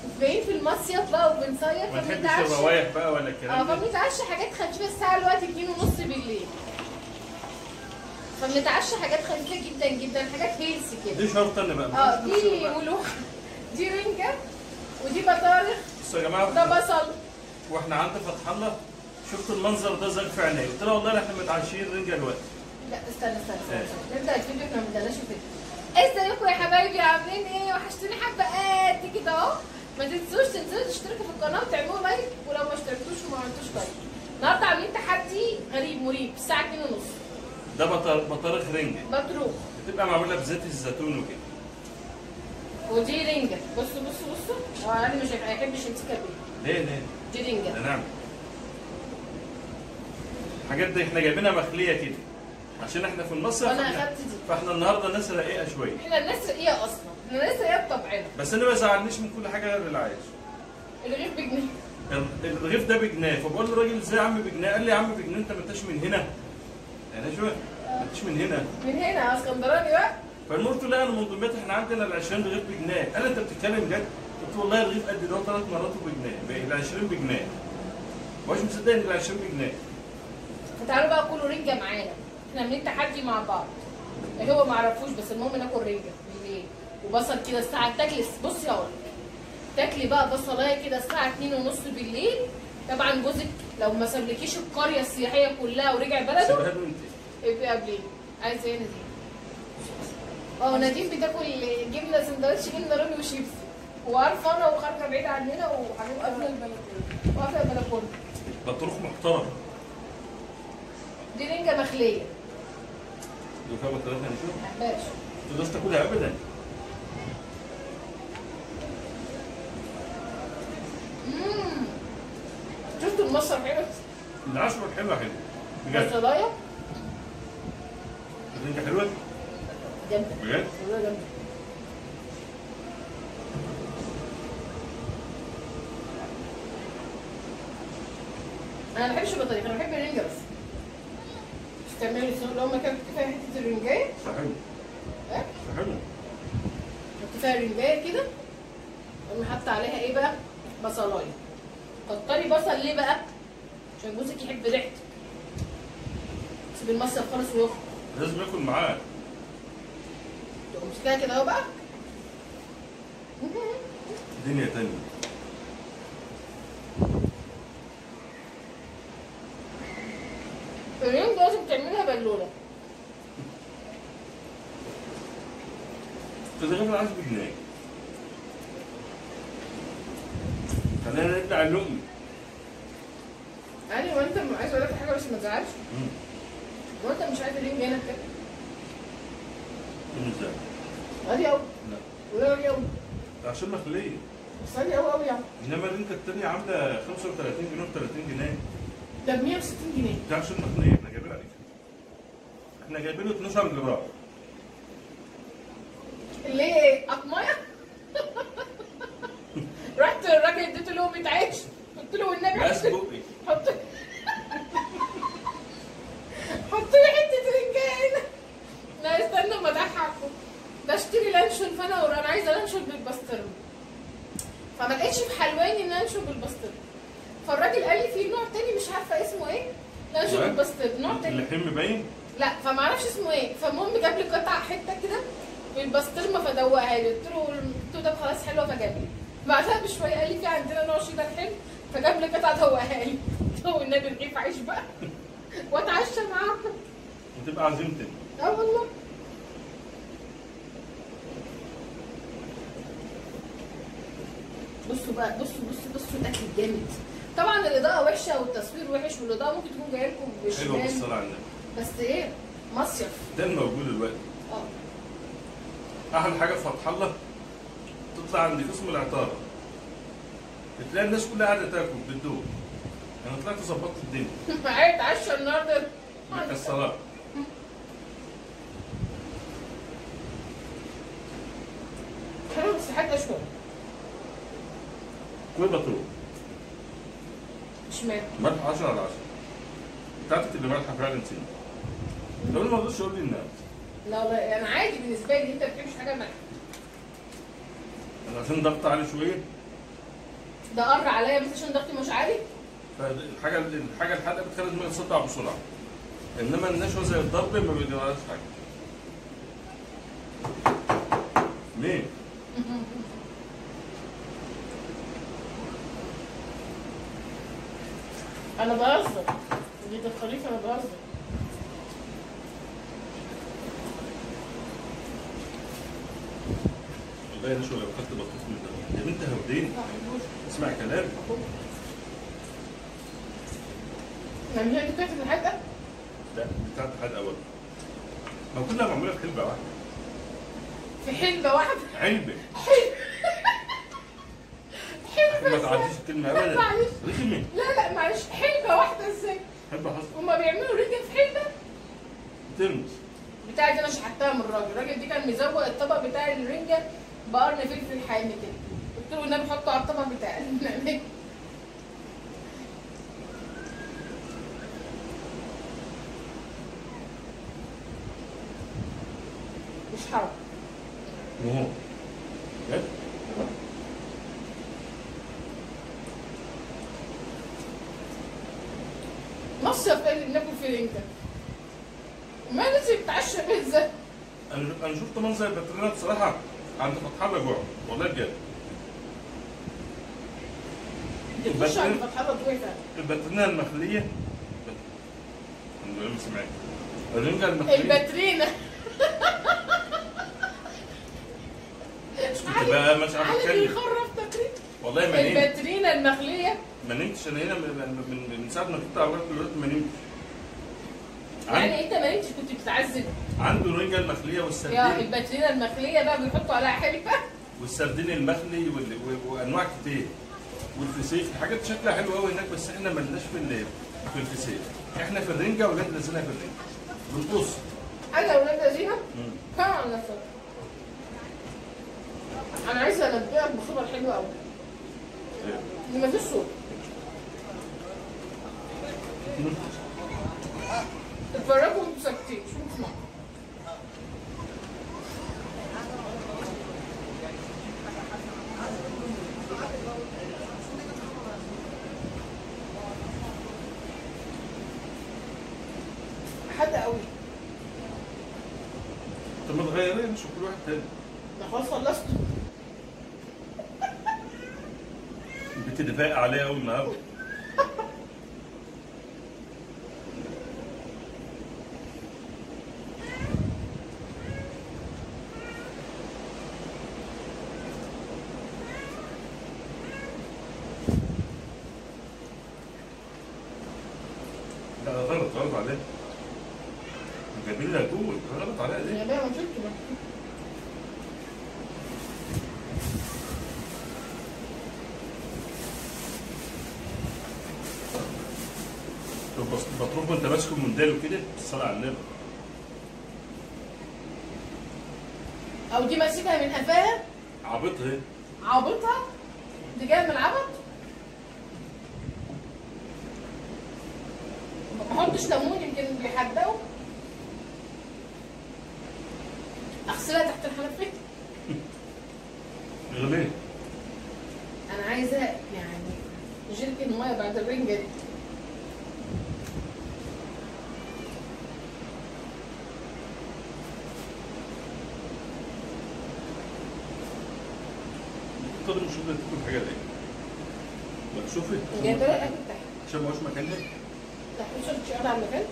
جايين في المصيف بقى وبنصيف ما تحبش فبنتعشى الروايح بقى ولا اه الكلام ده فبنتعشى حاجات خفيفه الساعه دلوقتي 2 ونص بالليل فبنتعشى حاجات خفيفه جدا جدا حاجات هيلثي كده دي شرطه ان بقى اه مفيش دي بقى. ملوخ دي رنجه ودي بطارخ بصوا يا جماعه ده بصل واحنا عند فتح الله شفت المنظر ده زاد في عيني قلت لها والله احنا متعشيين رنجه دلوقتي لا استنى استنى استنى, إيه. استنى. نبدا الفيديو احنا ما بدناش الفيديو ازيكم يا حبايبي عاملين ايه وحشتوني حبه قد كده اهو ما تنسوش تنزلوا تشتركوا في القناه وتعملوا لايك ولو ما اشتركتوش وما عملتوش لايك النهارده عاملين تحدي غريب مريب الساعه 2 ونص ده بطر- بطارخ رنجه مطروح بتبقى معموله بزيت الزيتون وكده ودي رنجه بصوا بصوا بصوا هو انا مش هيحبش يمسكها بيه ليه ليه؟ دي رنجه ده نعم الحاجات دي احنا جايبينها مخليه كده عشان احنا في المصيف وانا فاحنا- اخدت دي فاحنا النهارده ناس رقيقه شويه احنا الناس رقيقه اصلا احنا الناس رقيقه بطبعنا بس انا ما زعلنيش من كل حاجه غير العيش الرغيف بجنيه الرغيف ده بجنيه فبقول له الراجل ازاي يا عم بجنيه قال لي يا عم بجنيه انت ما انتش من هنا يعني شو ما انتش من هنا من هنا اسكندراني بقى فالمهم قلت له لا انا من دمياط احنا عندنا ال 20 رغيف بجنيه قال لي انت بتتكلم جد قلت له والله الرغيف قد ده ثلاث مرات وبجنيه ال 20 بجنيه مش مصدق ان ال 20 بجنيه فتعالوا بقى كلوا رنجه معانا احنا عاملين تحدي مع بعض اللي هو ما عرفوش بس المهم ناكل رنجه بالليل وبصل كده الساعه تاكلي بصي اقول تاكلي بقى بصلايه كده الساعه 2 ونص بالليل طبعا جوزك لو ما سابلكيش القريه السياحيه كلها ورجع بلده سيبها له انت يبقى قبلين عايز ايه يا نديم اه نديم بتاكل جبنه سندوتش جبنه رومي وشيبسي وعارفه انا وخارجه بعيد عننا وقافله البلكونه وقافله البلكونه بطروخ محترم دي رنجه مخليه دول فيها بطاريات نشوف ماشي ما تقدرش تاكلها ابدا مم. شفتوا المصر حلو العشرة حلوه حلوه بجد بصلايه الرنجة حلوه جامده بجد والله جامده انا ما بحبش البطاريق انا بحب الرنجه بس مش تعملي لو هما كانت كفايه حته الرنجايه حلو ها حلو حط فيها رنجايه كده قومي حاطه عليها ايه بقى بصلايه كتري بصل ليه بقى عشان جوزك يحب ريحتك سيب المصيف خالص ويخرج لازم ياكل معاه تقوم مسكها كده اهو بقى دنيا تانية اليوم ده لازم تعملها بالونه تدغيب العيش بجنيه خلينا نرجع اللقمة يعني وانت م- عايز اقول لك حاجه بس ما تزعلش هو انت مش عايز الرنجة هنا بتاكل ازاي؟ غالي قوي لا ولا غالي قوي ده عشان مخلية بس غالي قوي قوي يعني انما الرنجة التانية عاملة 35 جنيه و 30 جنيه ده ب 160 جنيه ده عشان مخلية احنا جايبينها عليك احنا جايبينه 12 جرام اللي هي ايه اقمايه رحت الراجل اديته له 100 عيش قلت له والنبي بس حط بقي حط حط لي حته رنجة هنا لا استنى ما اضحكوا ده اشتري لانشون فانا انا عايزه لانشون بالبسطرمه فما لقيتش في حلواني ان لانشون بالبسطرمه فالراجل قال لي في نوع تاني مش عارفه اسمه ايه لانشون نوع؟ بالبسطرمه نوع تاني اللحم باين لا فما اعرفش اسمه ايه فالمهم جاب لي قطعه حته كده بالبسطرمه فدوقها لي قلت له قلت له ده خلاص حلوه فجاب لي بعدها بشويه قال لي في عندنا نوع شيدر حلو فجاب لي قطعه دوقها لي قلت له والنبي رغيف عيش بقى واتعشى معاكم وتبقى عزيمتك اه والله بصوا بقى بصوا بصوا بصوا الاكل الجامد طبعا الاضاءه وحشه والتصوير وحش والاضاءه ممكن تكون جايه لكم حلوه بالشمال بالصلاة على النبي بس ايه مصيف ده الموجود دلوقتي اه احلى حاجه في فتح الله تطلع عند قسم العطاره بتلاقي الناس كلها قاعده تاكل بتدوق انا طلعت ظبطت الدنيا معايا اتعشى النهارده الصلاه حلو بس حاجه شويه كل بطروق اشمعنى ملح 10 على 10 بتاعتك اللي مالحه فعلا سنه لو أنا ما رضيتش اقول للناس لا والله انا عادي بالنسبه لي انت ما بتحبش حاجه مالحه انا عشان ضغط عالي شويه ده قر عليا بس عشان ضغطي مش عالي فالحاجه الحاجه الحادقه بتخلي دماغك تصدع بسرعه انما النشوه زي الضرب ما بيجراش حاجه ليه؟ انا بهزر دي الخليفه انا بهزر والله يا نشوه لو خدت بطيخ من ده يا بنت هودين اسمع كلام يعني هي بتاكل الحاجه لا بتاعت حد اول ما كلها معموله في حلبه واحده في حلبه واحده علبه حلبه ما ازاي؟ تعديش الكلمه ابدا معلش. رخمه لا لا معلش حلبه واحده ازاي حلبه حصل هما بيعملوا رنجه في حلبه ترمس بتاعي دي انا شحتها من الراجل الراجل دي كان مزوق الطبق بتاع الرنجه بقرن فلفل حامي كده قلت له النبي حطه على الطبق بتاعي نعمل مش حرام وهو جد مصيف ايه اللي بناكل فيه رنجه ما لازم يتعشى بيتزا انا انا شفت منظر الباترينا بصراحه عند فتح الله جوع والله بجد خش على الباترينا فتح الله طويل فعلا الباترينا المخليه الحمد لله ما سمعت الرنجه المخليه الباترينا كنت بقى مش عارف علي اتكلم بيخرف تقريبا والله ما نمت الباترينا المخليه ما نمتش انا هنا من, من, من ساعه ما كنت على الوقت دلوقتي ما نمتش يعني عند- انت ما نمتش كنت بتتعذب عنده الرنجه المخليه يا والسردين الباترينا المخليه بقى بيحطوا عليها حلبه والسردين المخلي وال- و- وانواع كتير والفسيخ حاجات شكلها حلو قوي هناك بس احنا مالناش في ال- في الفسيخ احنا في الرنجه ولاد لازلها في الرنجه بنقص انا ولاد لذينه كان على نفسك انا عايزه انبهك بخبر حلو قوي ان مفيش صوت اتفرجوا وانتوا ساكتين شو بتسمعوا حد قوي طب ما تغيري نشوف كل واحد تاني ده خلاص خلصت البت اللي فايقه عليها قوي النهارده لا ده غلط غلط عليها جايبين لها جول غلط عليها ليه؟ يا بقى ما شفت بقى طب بس بتروح وانت ماسك المنديل وكده الصلاة على النبي او دي ماسكها من قفاها عبيطها ايه؟ عابطها دي جايه من العبط ما احطش ليمون يمكن بيحدقوا اغسلها تحت الحنفيه غليه انا عايزه يعني جركن ميه بعد الرنجه دي تقدر مش قادر تاكل حاجه دي لا شوفي جايبه لها اكل تحت عشان ما هوش مكان ليه تحت مش شغال على المكان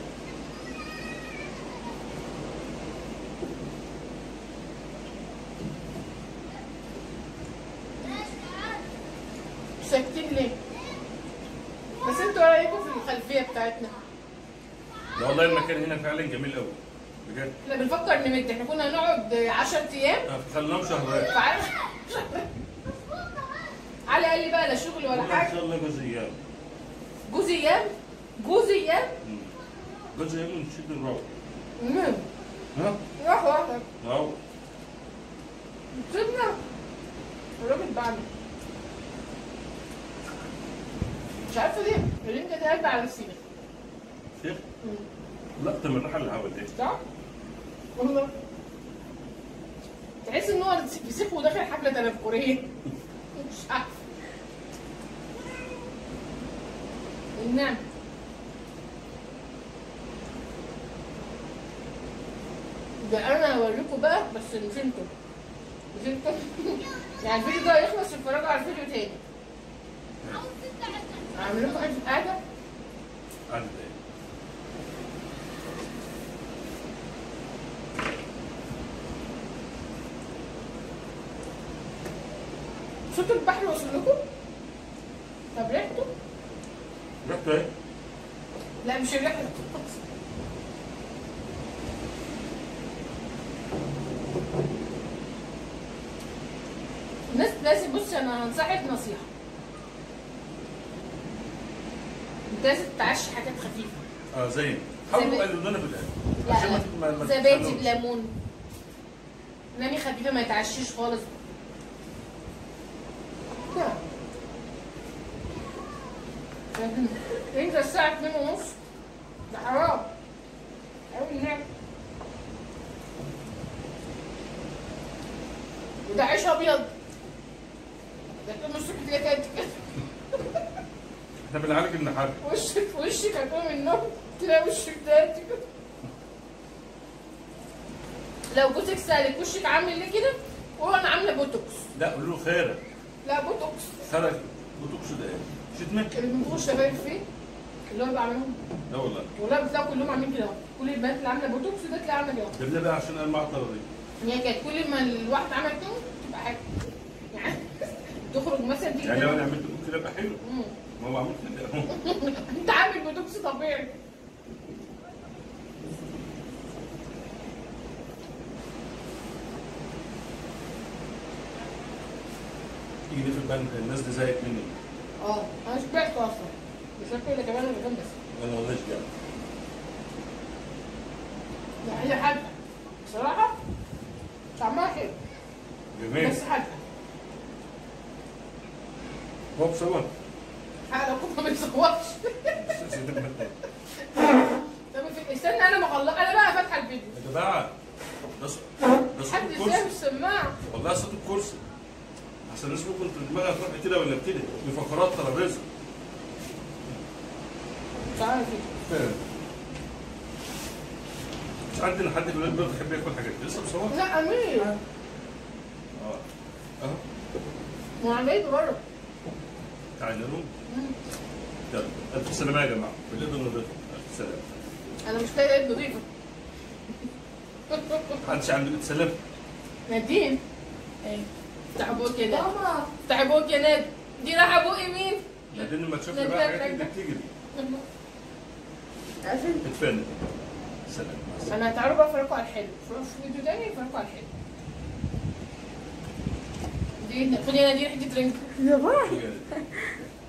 ساكتين ليه؟ بس انتوا رايكم في الخلفيه بتاعتنا لا والله المكان هنا فعلا جميل قوي بجد احنا بنفكر نمد احنا كنا هنقعد 10 ايام آه، خليناهم شهرين فعلا علي قال لي بقى لا شغل ولا ان حاجه شاء الله جوز ايام جوز ايام جوز ايام مم. جوز ايام نشد نروح المهم ها؟ راح واحد اهو سيبنا الراجل بعمل مش عارفه ليه الرنجه دي قلب على السيخ شيخ لا من الراحه اللي عمل ايه صح؟ والله تحس ان هو فسيخ وداخل حفله تنكريه مش عارفه النعم ده انا هوريكم بقى بس مش انتوا مش انتوا يعني الفيديو ده يخلص تتفرجوا على الفيديو تاني اعمل لكم حته قاعده عندي ايه صوت البحر وصل لكم طب ريحته رحت ايه؟ لا مش الريحه الناس لازم بصي انا هنصحك نصيحه انت لازم تتعشى حاجات خفيفه اه زين حاولوا زبادي. قللوا لنا بالاكل عشان ما لا ما- ما زبادي تتخنوش. بليمون نامي خفيفه ما يتعشيش خالص لا. انت الساعة 2 ونص ده حرام أوي هناك وده عيش أبيض ده كان الصبح تلاقي كده احنا بنعالج النحار وشك وشك هتقوم من النوم تلاقي وشك دلوقتي كده لو جوزك سالك وشك عامل ليه كده قول انا عامله بوتوكس لا قول له خيرك لا بوتوكس خيرك بوتوكس ده ايه؟ شتمك؟ اللي بنفوق الشباب فيه اللي هو بيبقى عاملهم لا والله والله بتلاقوا كلهم عاملين كده اهو. كل البنات اللي عامله بوتوكس ده تلاقي عامله كده اهو. ده ده بقى عشان انا معطر دي هي كانت كل ما الواحد عمل كده تبقى حاجه يعني تخرج مثلا تيجي يعني لو كده. انا عملت كده يبقى حلو مم. ما هو عملت كده انت عامل بوتوكس طبيعي تيجي دي في البنك الناس دي زيك مني اه انا شبعت اصلا مش هاكل الا كمان اللي بس انا والله شجعت لا هي حادقه بصراحه طعمها حلو جميل بس حادقه هو بصور حق لو كنت ما بيصورش طب في- استنى انا مخلص انا بقى فاتحه الفيديو يا جماعه ده ص- ده صوت حد ازاي الكرسي السماعه والله صوت الكرسي عشان الناس ممكن دماغها تروح كده ولا كده بفقرات ترابيزه مش عارف ايه فاهم مش عندنا حد في البلد بيحب ياكل حاجات دي. لسه بصور لا امير اه اهو ما عملت بره تعالى نقوم يلا الف سلامه يا جماعه بالاذن والرضا الف سلامه انا مش لاقي ايد نظيفه محدش عنده ايد سلامه نادين ايه افتح بوك يا نادي افتح بوك يا نادي دي رايحه بوق مين؟ بعدين لما تشوف لا، بقى لا، حاجات لا. اللي بتجري عارفين اتفنن سلام مع السلامة. انا هتعرفوا بقى افرجكم على الحلو شوفوا في فيديو تاني افرجكم على الحلو دي خدي انا دي ريحه ترنك بجد.